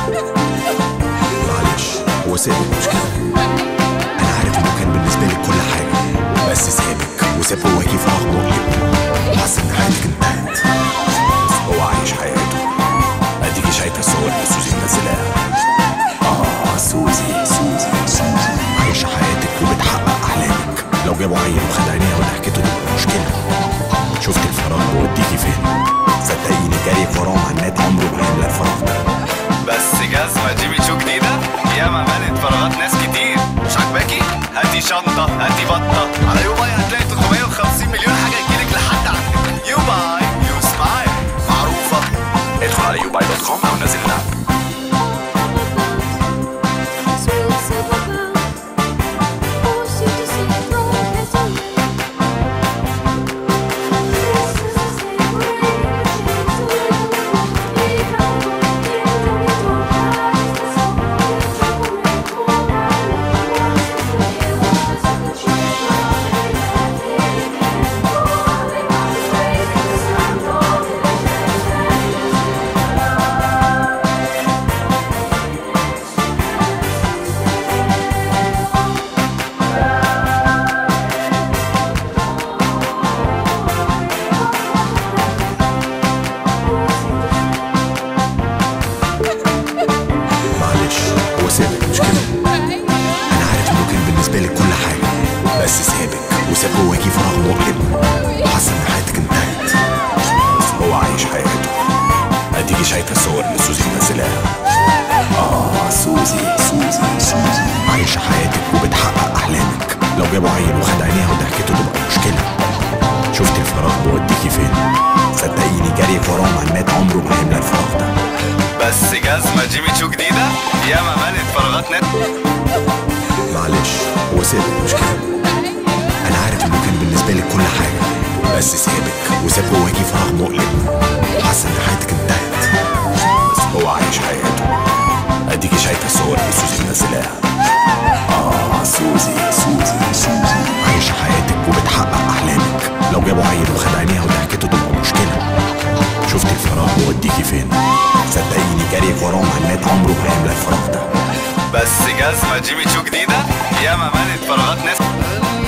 معلش هو سابك مش كده انا عارف انه كان بالنسبه لك كل حاجه بس سابك وساب جواكي فراغ مؤلم وحس ان حياتك انتهت بس هو عايش حياته اديكي شايفه الصور اللي سوزي منزلاها اه سوزي سوزي سوزي عايشه حياتك وبتحقق احلامك لو جابوا عيل وخد عينيها وضحكته تبقى مشكله شفت الفراغ بيوديكي فين صدقيني جري وراه عنات عمره ما هيملى الفراغ ده بس جزمة جيمي شو جديدة ياما ملت فراغات ناس كتير مش عاجباكي؟ هاتي شنطة هاتي بطة على يو باي هتلاقي 350 مليون حاجة تجيلك لحد عندك يو باي يو سمايل معروفة ادخل على يوباي دوت كوم او نزل اللعبه معلش هو سابك مش كده انا عارف انه كان بالنسبه لك كل حاجه بس سابك وساب جواكي فراغ مؤلم وحس ان حياتك انتهت بس هو عايش حياته اديكي شايفه الصور اللي سوزي منزلاها اه سوزي سوزي سوزي عايشه حياتك وبتحقق احلامك لو جابوا عيل وخد عينيها وضحكته تبقى مشكله شفت الفراغ بيوديكي فين صدقيني جريك وراه عنات عمره ما هيملى الفراغ ده بس جزمة جيمي شو جديدة ياما ملت فراغات ناس معلش هو سابك مش كده انا عارف انه كان بالنسبه لك كل حاجه بس سابك وساب جواكي فراغ مؤلم حس ان حياتك انتهت بس هو عايش حياته اديكي شايفه الصور اللي سوزي منزلاها اه سوزي سوزي سوزي عايشه حياتك وبتحقق احلامك لو جابوا عيل وخد عينيها وضحكته تبقى مشكله شفت الفراغ بيوديكي فين صدقيني جريك وراه عنات عمره ما هيملى الفراغ ده بس جزمة جيمي شو جديدة ياما ملت فراغات ناس